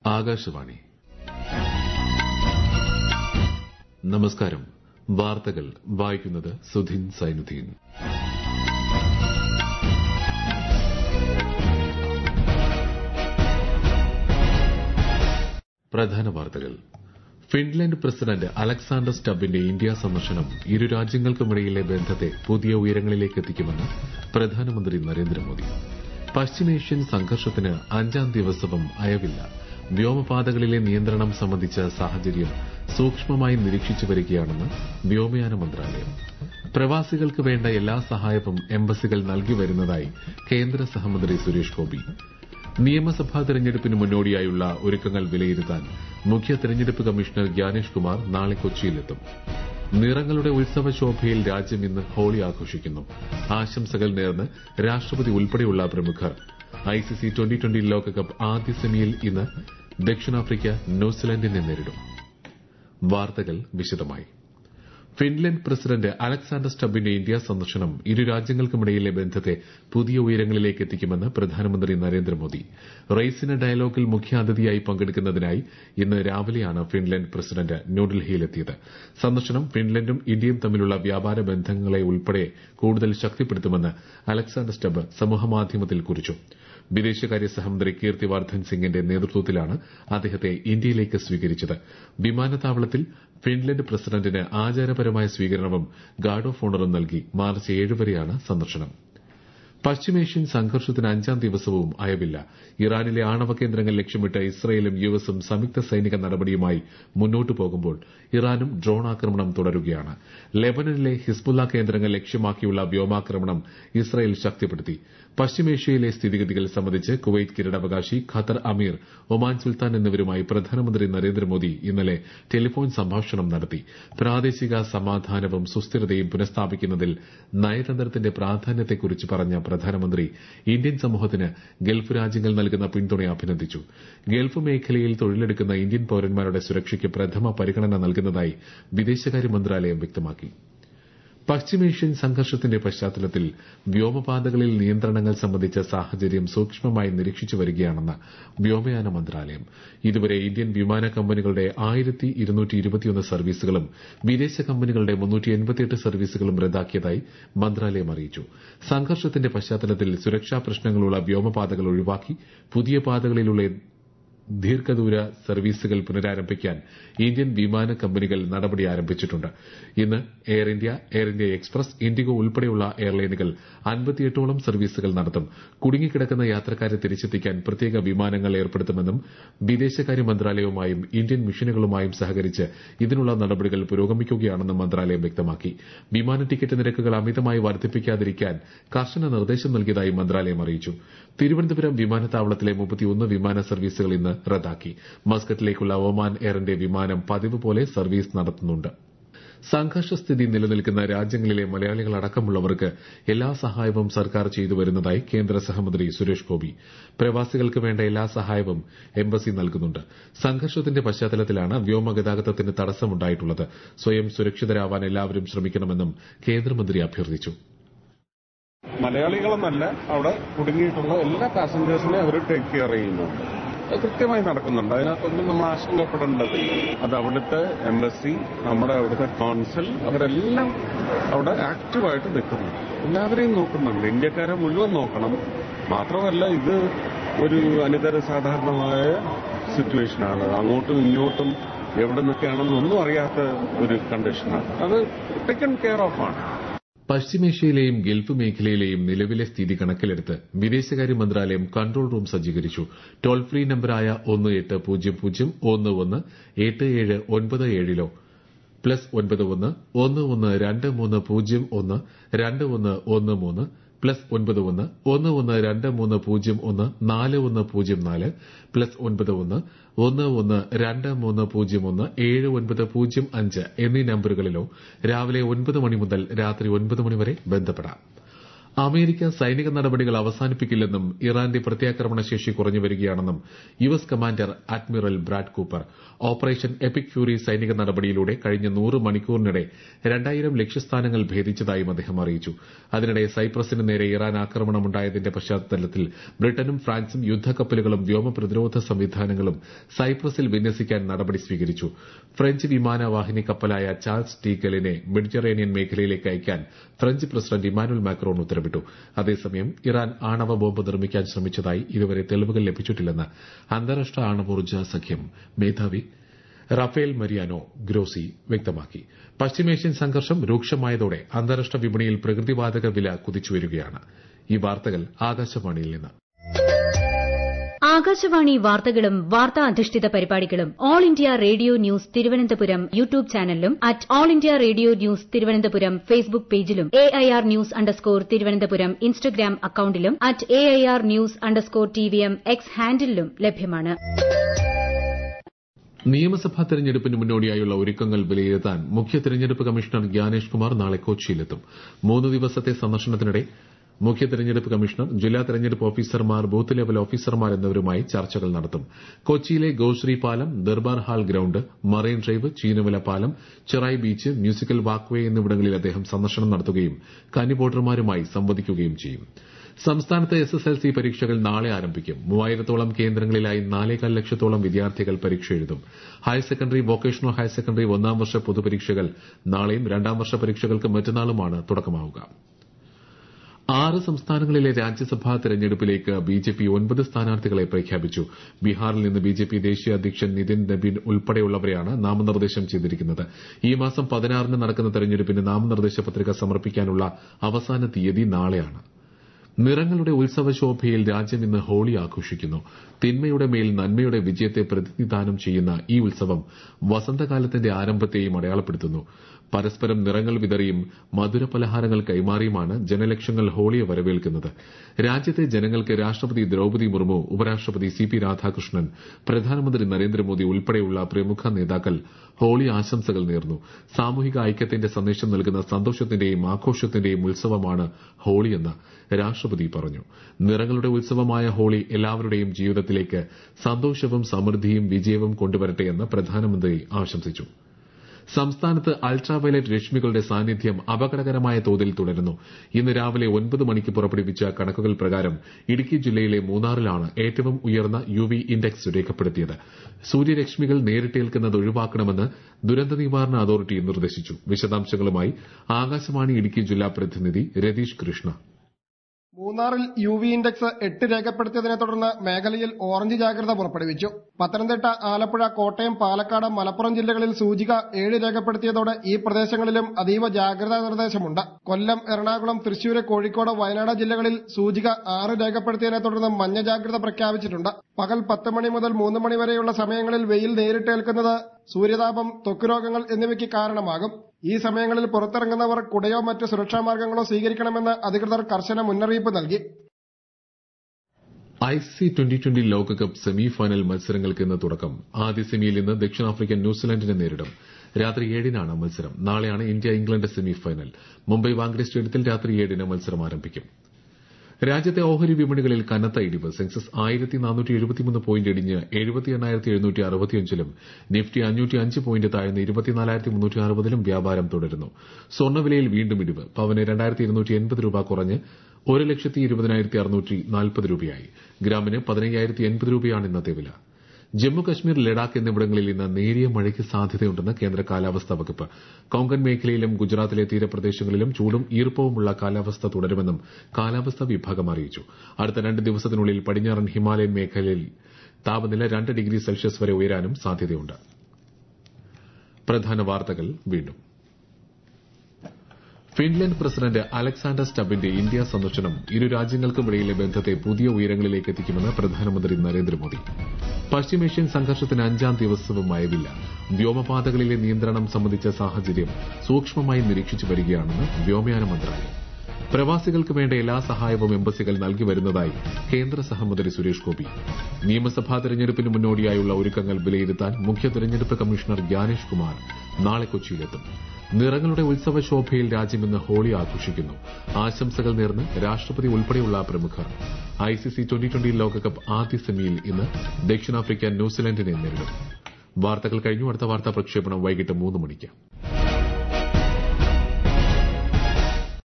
ആകാശവാണി നമസ്കാരം വാർത്തകൾ വായിക്കുന്നത് സുധിൻ സൈനുദ്ദീൻ പ്രധാന വാർത്തകൾ ഫിൻലൻഡ് പ്രസിഡന്റ് അലക്സാണ്ടർ സ്റ്റബിന്റെ ഇന്ത്യ സന്ദർശനം ഇരു രാജ്യങ്ങൾക്കുമിടയിലെ ബന്ധത്തെ പുതിയ ഉയരങ്ങളിലേക്ക് എത്തിക്കുമെന്ന് പ്രധാനമന്ത്രി നരേന്ദ്രമോദി പശ്ചിമേഷ്യൻ സംഘർഷത്തിന് അഞ്ചാം ദിവസവും അയവില്ല വ്യോമപാതകളിലെ നിയന്ത്രണം സംബന്ധിച്ച സാഹചര്യം സൂക്ഷ്മമായി നിരീക്ഷിച്ചു വരികയാണെന്ന് വ്യോമയാന മന്ത്രാലയം പ്രവാസികൾക്ക് വേണ്ട എല്ലാ സഹായവും എംബസികൾ നൽകി വരുന്നതായി കേന്ദ്ര സഹമന്ത്രി സുരേഷ് ഗോപി നിയമസഭാ തെരഞ്ഞെടുപ്പിന് മുന്നോടിയായുള്ള ഒരുക്കങ്ങൾ വിലയിരുത്താൻ മുഖ്യ തെരഞ്ഞെടുപ്പ് കമ്മീഷണർ ഗ്യാനേഷ് കുമാർ നാളെ കൊച്ചിയിലെത്തും നിറങ്ങളുടെ ഉത്സവ ശോഭയിൽ രാജ്യം ഇന്ന് ഹോളി ആഘോഷിക്കുന്നു ആശംസകൾ നേർന്ന് രാഷ്ട്രപതി ഉൾപ്പെടെയുള്ള പ്രമുഖർ ഐസിസി ട്വന്റി ട്വന്റി ലോകകപ്പ് ആദ്യ സെമിയിൽ ഇന്ന് ദക്ഷിണാഫ്രിക്ക ന്യൂസിലൻഡിനെ നേരിടും വാർത്തകൾ വിശദമായി ഫിൻലൻഡ് പ്രസിഡന്റ് അലക്സാണ്ടർ സ്റ്റബിന്റെ ഇന്ത്യ സന്ദർശനം ഇരു രാജ്യങ്ങൾക്കുമിടയിലെ ബന്ധത്തെ പുതിയ ഉയരങ്ങളിലേക്ക് എത്തിക്കുമെന്ന് പ്രധാനമന്ത്രി നരേന്ദ്രമോദി റെയ്സിന ഡയലോഗിൽ മുഖ്യാതിഥിയായി പങ്കെടുക്കുന്നതിനായി ഇന്ന് രാവിലെയാണ് ഫിൻലൻഡ് പ്രസിഡന്റ് ന്യൂഡൽഹിയിലെത്തിയത് സന്ദർശനം ഫിൻലൻഡും ഇന്ത്യയും തമ്മിലുള്ള വ്യാപാര ബന്ധങ്ങളെ ഉൾപ്പെടെ കൂടുതൽ ശക്തിപ്പെടുത്തുമെന്ന് അലക്സാണ്ടർ സ്റ്റബ് സമൂഹമാധ്യമത്തിൽ കുറിച്ചു വിദേശകാര്യ സഹമന്ത്രി കീർത്തിവർദ്ധൻ സിംഗിന്റെ നേതൃത്വത്തിലാണ് അദ്ദേഹത്തെ ഇന്ത്യയിലേക്ക് സ്വീകരിച്ചത് വിമാനത്താവളത്തിൽ ഫിൻലൻഡ് പ്രസിഡന്റിന് ആചാരപരമായ സ്വീകരണവും ഗാർഡ് ഓഫ് ഓണറും നൽകി മാർച്ച് ഏഴ് വരെയാണ് സന്ദർശനം പശ്ചിമേഷ്യൻ സംഘർഷത്തിന് അഞ്ചാം ദിവസവും അയവില്ല ഇറാനിലെ ആണവ കേന്ദ്രങ്ങൾ ലക്ഷ്യമിട്ട് ഇസ്രയേലും യുഎസും സംയുക്ത സൈനിക നടപടിയുമായി മുന്നോട്ടു പോകുമ്പോൾ ഇറാനും ഡ്രോൺ ആക്രമണം തുടരുകയാണ് ലെബനനിലെ ഹിസ്ബുള്ള കേന്ദ്രങ്ങൾ ലക്ഷ്യമാക്കിയുള്ള വ്യോമാക്രമണം ഇസ്രയേൽ ശക്തിപ്പെടുത്തി പശ്ചിമേഷ്യയിലെ സ്ഥിതിഗതികൾ സംബന്ധിച്ച് കുവൈറ്റ് കിരീടാവകാശി ഖത്തർ അമീർ ഒമാൻ സുൽത്താൻ എന്നിവരുമായി പ്രധാനമന്ത്രി നരേന്ദ്രമോദി ഇന്നലെ ടെലിഫോൺ സംഭാഷണം നടത്തി പ്രാദേശിക സമാധാനവും സുസ്ഥിരതയും പുനഃസ്ഥാപിക്കുന്നതിൽ നയതന്ത്രത്തിന്റെ പ്രാധാന്യത്തെക്കുറിച്ച് പറഞ്ഞ പ്രധാനമന്ത്രി ഇന്ത്യൻ സമൂഹത്തിന് ഗൾഫ് രാജ്യങ്ങൾ നൽകുന്ന പിന്തുണയെ അഭിനന്ദിച്ചു ഗൾഫ് മേഖലയിൽ തൊഴിലെടുക്കുന്ന ഇന്ത്യൻ പൌരന്മാരുടെ സുരക്ഷയ്ക്ക് പ്രഥമ പരിഗണന നൽകുന്നതായി വിദേശകാര്യ മന്ത്രാലയം വ്യക്തമാക്കി പശ്ചിമേഷ്യൻ സംഘർഷത്തിന്റെ പശ്ചാത്തലത്തിൽ വ്യോമപാതകളിൽ നിയന്ത്രണങ്ങൾ സംബന്ധിച്ച സാഹചര്യം സൂക്ഷ്മമായി നിരീക്ഷിച്ചു വരികയാണെന്ന് വ്യോമയാന മന്ത്രാലയം ഇതുവരെ ഇന്ത്യൻ വിമാന കമ്പനികളുടെ ആയിരത്തി ഇരുന്നൂറ്റി ഇരുപത്തിയൊന്ന് സർവീസുകളും വിദേശ കമ്പനികളുടെ മുന്നൂറ്റി എൺപത്തിയെട്ട് സർവീസുകളും റദ്ദാക്കിയതായി മന്ത്രാലയം അറിയിച്ചു സംഘർഷത്തിന്റെ പശ്ചാത്തലത്തിൽ സുരക്ഷാ പ്രശ്നങ്ങളുള്ള വ്യോമപാതകൾ ഒഴിവാക്കി പുതിയ പാതകളിലുള്ള ദീർഘദൂര സർവീസുകൾ പുനരാരംഭിക്കാൻ ഇന്ത്യൻ വിമാന കമ്പനികൾ നടപടി ആരംഭിച്ചിട്ടുണ്ട് ഇന്ന് air India air India express IndiGo ഉൾപ്പെടെയുള്ള എയർലൈനുകൾ അൻപത്തിയെട്ടോളം സർവീസുകൾ നടത്തും കുടുങ്ങിക്കിടക്കുന്ന യാത്രക്കാരെ തിരിച്ചെത്തിക്കാൻ പ്രത്യേക വിമാനങ്ങൾ ഏർപ്പെടുത്തുമെന്നും വിദേശകാര്യ മന്ത്രാലയവുമായും ഇന്ത്യൻ മിഷനുകളുമായും സഹകരിച്ച് ഇതിനുള്ള നടപടികൾ പുരോഗമിക്കുകയാണെന്നും മന്ത്രാലയം വ്യക്തമാക്കി വിമാന ടിക്കറ്റ് നിരക്കുകൾ അമിതമായി വർദ്ധിപ്പിക്കാതിരിക്കാൻ കർശന നിർദ്ദേശം നൽകിയതായി മന്ത്രാലയം അറിയിച്ചു തിരുവനന്തപുരം വിമാനത്താവളത്തിലെ മുപ്പത്തിയൊന്ന് വിമാന സർവീസുകൾ ഇന്ന് റദ്ദാക്കി മസ്കറ്റിലേക്കുള്ള ഒമാൻ എയറിന്റെ വിമാനം പതിവ് പോലെ സർവീസ് നടത്തുന്നുണ്ട് സംഘർഷസ്ഥിതി നിലനിൽക്കുന്ന രാജ്യങ്ങളിലെ മലയാളികൾ അടക്കമുള്ളവർക്ക് എല്ലാ സഹായവും സർക്കാർ ചെയ്തു വരുന്നതായി കേന്ദ്ര സഹമന്ത്രി സുരേഷ് ഗോപി പ്രവാസികൾക്ക് വേണ്ട എല്ലാ സഹായവും എംബസി നൽകുന്നുണ്ട് സംഘർഷത്തിന്റെ പശ്ചാത്തലത്തിലാണ് വ്യോമഗതാഗതത്തിന് തടസ്സമുണ്ടായിട്ടുള്ളത് സ്വയം സുരക്ഷിതരാവാൻ എല്ലാവരും ശ്രമിക്കണമെന്നും കേന്ദ്രമന്ത്രി അഭ്യർത്ഥിച്ചു മലയാളികളെന്നല്ല അവിടെ കുടുങ്ങിയിട്ടുള്ള എല്ലാ പാസഞ്ചേഴ്സിനെയും അവർ ടേക്ക് കെയർ ചെയ്യുന്നുണ്ട് അത് കൃത്യമായി നടക്കുന്നുണ്ട് അതിനകത്തൊന്നും നമ്മൾ ആശങ്കപ്പെടേണ്ടതില്ല അത് അവിടുത്തെ എംബസി നമ്മുടെ അവിടുത്തെ കോൺസൽ അവരെല്ലാം അവിടെ ആക്റ്റീവായിട്ട് നിൽക്കുന്നു എല്ലാവരെയും നോക്കുന്നുണ്ട് ഇന്ത്യക്കാരെ മുഴുവൻ നോക്കണം മാത്രമല്ല ഇത് ഒരു അനിതര സാധാരണമായ സിറ്റുവേഷനാണ് അങ്ങോട്ടും ഇങ്ങോട്ടും എവിടെ നിൽക്കുകയാണെന്നൊന്നും അറിയാത്ത ഒരു കണ്ടീഷനാണ് അത് ടേക്കൺ കെയർ ഓഫ് ആണ് പശ്ചിമേഷ്യയിലെയും ഗൾഫ് മേഖലയിലെയും നിലവിലെ സ്ഥിതി കണക്കിലെടുത്ത് വിദേശകാര്യ മന്ത്രാലയം കൺട്രോൾ റൂം സജ്ജീകരിച്ചു ടോൾ ഫ്രീ നമ്പറായ ഒന്ന് എട്ട് പൂജ്യം പൂജ്യം ഒന്ന് ഒന്ന് എട്ട് ഏഴ് ഒൻപത് ഏഴിലോ പ്ലസ് ഒൻപത് ഒന്ന് ഒന്ന് ഒന്ന് രണ്ട് മൂന്ന് പൂജ്യം ഒന്ന് രണ്ട് ഒന്ന് ഒന്ന് മൂന്ന് പ്ലസ് ഒൻപത് ഒന്ന് ഒന്ന് ഒന്ന് രണ്ട് മൂന്ന് പൂജ്യം ഒന്ന് നാല് ഒന്ന് പൂജ്യം നാല് പ്ലസ് ഒൻപത് ഒന്ന് ഒന്ന് ഒന്ന് രണ്ട് മൂന്ന് പൂജ്യം ഒന്ന് ഏഴ് ഒൻപത് പൂജ്യം അഞ്ച് എന്നീ നമ്പറുകളിലോ രാവിലെ ഒൻപത് മണി മുതൽ രാത്രി ഒൻപത് മണി വരെ ബന്ധപ്പെടാം അമേരിക്ക സൈനിക നടപടികൾ അവസാനിപ്പിക്കില്ലെന്നും ഇറാന്റെ പ്രത്യാക്രമണ ശേഷി കുറഞ്ഞു വരികയാണെന്നും U S commander admiral Brad Cooper operation epic fury സൈനിക നടപടിയിലൂടെ കഴിഞ്ഞ നൂറ് മണിക്കൂറിനിടെ രണ്ടായിരം ലക്ഷ്യസ്ഥാനങ്ങൾ ഭേദിച്ചതായും അദ്ദേഹം അറിയിച്ചു അതിനിടെ സൈപ്രസിന് നേരെ ഇറാൻ ആക്രമണമുണ്ടായതിന്റെ പശ്ചാത്തലത്തിൽ ബ്രിട്ടനും ഫ്രാൻസും യുദ്ധക്കപ്പലുകളും വ്യോമ പ്രതിരോധ സംവിധാനങ്ങളും സൈപ്രസിൽ വിന്യസിക്കാൻ നടപടി സ്വീകരിച്ചു ഫ്രഞ്ച് വിമാനവാഹിനി കപ്പലായ ചാൾസ് ടീക്കലിനെ മെഡിറ്ററേനിയൻ മേഖലയിലേക്ക് അയക്കാൻ ഫ്രഞ്ച് പ്രസിഡന്റ് ഇമാനുൽ മാക്രോൺ ഉത്തരവിട്ടു അതേസമയം ഇറാൻ ആണവ ബോംബ് നിർമ്മിക്കാൻ ശ്രമിച്ചതായി ഇതുവരെ തെളിവുകൾ ലഭിച്ചിട്ടില്ലെന്ന് അന്താരാഷ്ട്ര ആണവോർജ്ജ സഖ്യം മേധാവി റഫേൽ മരിയാനോ ഗ്രോസി വ്യക്തമാക്കി പശ്ചിമേഷ്യൻ സംഘർഷം രൂക്ഷമായതോടെ അന്താരാഷ്ട്ര വിപണിയിൽ പ്രകൃതിവാതക വില കുതിച്ചുവരികയാണ് ഈ വാർത്തകൾ ആകാശവാണിയിൽ നിന്ന് ആകാശവാണി വാർത്തകളും വാർത്താ അധിഷ്ഠിത പരിപാടികളും all India radio news Thiruvananthapuram YouTube ചാനലിലും at all India radio news Thiruvananthapuram Facebook പേജിലും A I R news underscore Thiruvananthapuram Instagram അക്കൌണ്ടിലും at A I R news underscore T V M X ഹാൻഡിലും ലഭ്യമാണ് നിയമസഭാ തെരഞ്ഞെടുപ്പിന് മുന്നോടിയായുള്ള ഒരുക്കങ്ങൾ വിലയിരുത്താൻ മുഖ്യ തെരഞ്ഞെടുപ്പ് കമ്മീഷണർ ജ്ഞാനേഷ് കുമാർ നാളെ കൊച്ചിയിലെത്തും മൂന്ന് ദിവസത്തെ സന്ദർശനത്തിനിടെ മുഖ്യ തെരഞ്ഞെടുപ്പ് കമ്മീഷണർ ജില്ലാ തെരഞ്ഞെടുപ്പ് ഓഫീസർമാർ ബൂത്ത് ലെവൽ ഓഫീസർമാർ എന്നിവരുമായി ചർച്ചകൾ നടത്തും കൊച്ചിയിലെ ഗോശ്രീ പാലം Durbar hall ground marine drive ചീനവല പാലം ചെറായി ബീച്ച് മ്യൂസിക്കൽ വാക്വേ എന്നിവിടങ്ങളിൽ അദ്ദേഹം സന്ദർശനം നടത്തുകയും കന്നി വോട്ടർമാരുമായി സംവദിക്കുകയും ചെയ്യും സംസ്ഥാനത്ത് എസ് എസ് എൽ സി പരീക്ഷകൾ നാളെ ആരംഭിക്കും മൂവായിരത്തോളം കേന്ദ്രങ്ങളിലായി നാലേകാൽ ലക്ഷത്തോളം വിദ്യാർത്ഥികൾ പരീക്ഷ എഴുതും higher secondary vocational higher secondary ഒന്നാം വർഷ പൊതുപരീക്ഷകൾ നാളെയും രണ്ടാം വർഷ പരീക്ഷകൾക്ക് മറ്റന്നാളുമാണ് തുടക്കമാവുക ആറ് സംസ്ഥാനങ്ങളിലെ രാജ്യസഭാ തെരഞ്ഞെടുപ്പിലേക്ക് ബിജെപി ഒൻപത് സ്ഥാനാർത്ഥികളെ പ്രഖ്യാപിച്ചു ബീഹാറിൽ നിന്ന് ബിജെപി ദേശീയ അധ്യക്ഷൻ നിതിൻ നബീൻ ഉൾപ്പെടെയുള്ളവരെയാണ് നാമനിർദ്ദേശം ചെയ്തിരിക്കുന്നത് ഈ മാസം പതിനാറിന് നടക്കുന്ന തെരഞ്ഞെടുപ്പിന് നാമനിർദ്ദേശ പത്രിക സമർപ്പിക്കാനുള്ള അവസാന തീയതി നാളെയാണ് നിറങ്ങളുടെ ഉത്സവശോഭയിൽ രാജ്യം ഇന്ന് ഹോളി ആഘോഷിക്കുന്നു തിന്മയുടെ മേൽ നന്മയുടെ വിജയത്തെ പ്രതിനിധാനം ചെയ്യുന്ന ഈ ഉത്സവം വസന്തകാലത്തിന്റെ ആരംഭത്തെയും അടയാളപ്പെടുത്തുന്നു പരസ്പരം നിറങ്ങൾ വിതറിയും മധുര പലഹാരങ്ങൾ കൈമാറിയുമാണ് ജനലക്ഷങ്ങൾ ഹോളിയെ വരവേൽക്കുന്നത് രാജ്യത്തെ ജനങ്ങൾക്ക് രാഷ്ട്രപതി ദ്രൌപതി മുർമു ഉപരാഷ്ട്രപതി സി പി രാധാകൃഷ്ണൻ പ്രധാനമന്ത്രി നരേന്ദ്രമോദി ഉൾപ്പെടെയുള്ള പ്രമുഖ നേതാക്കൾ ഹോളി ആശംസകൾ നേർന്നു സാമൂഹിക ഐക്യത്തിന്റെ സന്ദേശം നൽകുന്ന സന്തോഷത്തിന്റെയും ആഘോഷത്തിന്റെയും ഉത്സവമാണ് ഹോളിയെന്ന് രാഷ്ട്രപതി പറഞ്ഞു നിറങ്ങളുടെ ഉത്സവമായ ഹോളി എല്ലാവരുടെയും ജീവിതത്തിലേക്ക് സന്തോഷവും സമൃദ്ധിയും വിജയവും കൊണ്ടുവരട്ടെയെന്ന് പ്രധാനമന്ത്രി ആശംസിച്ചു സംസ്ഥാനത്ത് അൾട്രാവയലറ്റ് രശ്മികളുടെ സാന്നിധ്യം അപകടകരമായ തോതിൽ തുടരുന്നു ഇന്ന് രാവിലെ ഒൻപത് മണിക്ക് പുറപ്പെടുവിച്ച കണക്കുകൾ പ്രകാരം ഇടുക്കി ജില്ലയിലെ മൂന്നാറിലാണ് ഏറ്റവും ഉയർന്ന യു വി ഇൻഡെക്സ് രേഖപ്പെടുത്തിയത് സൂര്യരശ്മികൾ നേരിട്ടേൽക്കുന്നത് ഒഴിവാക്കണമെന്ന് ദുരന്ത നിവാരണ അതോറിറ്റി നിർദ്ദേശിച്ചു വിശദാംശങ്ങളുമായി ആകാശവാണി ഇടുക്കി ജില്ലാ പ്രതിനിധി രതീഷ് കൃഷ്ണ മൂന്നാറിൽ യു വി ഇൻഡെക്സ് എട്ട് രേഖപ്പെടുത്തിയതിനെ തുടർന്ന് മേഖലയിൽ ഓറഞ്ച് ജാഗ്രത പുറപ്പെടുവിച്ചു പത്തനംതിട്ട ആലപ്പുഴ കോട്ടയം പാലക്കാട് മലപ്പുറം ജില്ലകളിൽ സൂചിക ഏഴ് രേഖപ്പെടുത്തിയതോടെ ഈ പ്രദേശങ്ങളിലും അതീവ ജാഗ്രതാ നിർദ്ദേശമുണ്ട് കൊല്ലം എറണാകുളം തൃശൂർ കോഴിക്കോട് വയനാട് ജില്ലകളിൽ സൂചിക ആറ് രേഖപ്പെടുത്തിയതിനെ തുടർന്ന് മഞ്ഞ ജാഗ്രത പ്രഖ്യാപിച്ചിട്ടുണ്ട് പകൽ പത്ത് മണി മുതൽ മൂന്ന് മണി വരെയുള്ള സമയങ്ങളിൽ വെയിൽ നേരിട്ടേൽക്കുന്നത് സൂര്യതാപം ത്വക്ക് രോഗങ്ങൾ എന്നിവയ്ക്ക് കാരണമാകും ഈ സമയങ്ങളിൽ പുറത്തിറങ്ങുന്നവർ കുടയോ മറ്റ് സുരക്ഷാ മാർഗങ്ങളോ സ്വീകരിക്കണമെന്ന് അധികൃതർ കർശന മുന്നറിയിപ്പ് നൽകി ഐ സി ട്വന്റി ട്വന്റി ലോകകപ്പ് സെമി ഫൈനൽ മത്സരങ്ങൾക്ക് ഇന്ന് തുടക്കം ആദ്യ സെമിയിൽ ഇന്ന് ദക്ഷിണാഫ്രിക്ക ന്യൂസിലാൻഡിനെ നേരിടും രാത്രി ഏഴിനാണ് മത്സരം നാളെയാണ് India England semi final Mumbai Wankhede സ്റ്റേഡിയത്തിൽ രാത്രി ഏഴിന് മത്സരം ആരംഭിക്കും രാജ്യത്തെ ഓഹരി വിപണികളിൽ കനത്ത ഇടിവ് സെൻസസ് ആയിരത്തി നാനൂറ്റി എഴുപത്തിമൂന്ന് പോയിന്റ് ഇടിഞ്ഞ് എഴുപത്തി എണ്ണായിരത്തി എഴുന്നൂറ്റി അറുപത്തിയഞ്ചിലും നിഫ്റ്റി അഞ്ഞൂറ്റി അഞ്ച് പോയിന്റ് താഴ്ന്ന് ഇരുപത്തിനാലായിരത്തി മുന്നൂറ്റി അറുപതിലും വ്യാപാരം തുടരുന്നു സ്വർണ്ണവിലയിൽ വീണ്ടും ഇടിവ് പവന് രണ്ടായിരത്തി ഇരുന്നൂറ്റി എൺപത് രൂപ കുറഞ്ഞ് ഒരു ലക്ഷത്തി ഇരുപതിനായിരത്തി അറുന്നൂറ്റി നാൽപ്പത് രൂപയായി ഗ്രാമിന് പതിനയ്യായിരത്തി എൺപത് രൂപയാണ് ഇന്നത്തെ വില ജമ്മു കശ്മീർ ലഡാക്ക് എന്നിവിടങ്ങളിൽ ഇന്ന് നേരിയ മഴയ്ക്ക് സാധ്യതയുണ്ടെന്ന് കേന്ദ്ര കാലാവസ്ഥാ വകുപ്പ് കൊങ്കൺ മേഖലയിലും ഗുജറാത്തിലെ തീരപ്രദേശങ്ങളിലും ചൂടും ഈർപ്പവുമുള്ള കാലാവസ്ഥ തുടരുമെന്നും കാലാവസ്ഥാ വിഭാഗം അറിയിച്ചു അടുത്ത രണ്ട് ദിവസത്തിനുള്ളിൽ പടിഞ്ഞാറൻ ഹിമാലയൻ മേഖലയിൽ താപനില രണ്ട് ഡിഗ്രി സെൽഷ്യസ് വരെ ഉയരാനും സാധ്യതയുണ്ട് പ്രധാന വാർത്തകൾ വീണ്ടും ഫിൻലൻഡ് പ്രസിഡന്റ് അലക്സാണ്ടർ സ്റ്റബിന്റെ ഇന്ത്യ സന്ദർശനം ഇരു രാജ്യങ്ങൾക്കുമിടയിലെ ബന്ധത്തെ പുതിയ ഉയരങ്ങളിലേക്ക് എത്തിക്കുമെന്ന് പ്രധാനമന്ത്രി നരേന്ദ്രമോദി പശ്ചിമേഷ്യൻ സംഘർഷത്തിന് അഞ്ചാം ദിവസവും അയവില്ല വ്യോമപാതകളിലെ നിയന്ത്രണം സംബന്ധിച്ച സാഹചര്യം സൂക്ഷ്മമായി നിരീക്ഷിച്ചു വരികയാണെന്ന് വ്യോമയാന മന്ത്രാലയം പ്രവാസികൾക്ക് വേണ്ട എല്ലാ സഹായവും എംബസികൾ നൽകി വരുന്നതായി കേന്ദ്ര സഹമന്ത്രി സുരേഷ് ഗോപി നിയമസഭാ തെരഞ്ഞെടുപ്പിന് മുന്നോടിയായുള്ള ഒരുക്കങ്ങൾ വിലയിരുത്താൻ മുഖ്യ തെരഞ്ഞെടുപ്പ് കമ്മീഷണർ ജ്ഞാനേഷ് കുമാർ നാളെ കൊച്ചിയിലെത്തും നിറങ്ങളുടെ ഉത്സവ ശോഭയിൽ രാജ്യം ഇന്ന് ഹോളി ആഘോഷിക്കുന്നു ആശംസകൾ നേർന്ന് രാഷ്ട്രപതി ഉൾപ്പെടെയുള്ള പ്രമുഖർ ഐസിസി ട്വന്റി ട്വന്റി ലോകകപ്പ് ആദ്യ സെമിയിൽ ഇന്ന് ദക്ഷിണാഫ്രിക്ക ന്യൂസിലൻഡിനെ നേരിടും വാർത്തകൾ കഴിഞ്ഞു അടുത്ത വാർത്താ പ്രക്ഷേപണം വൈകിട്ട് മൂന്ന് മണിക്ക്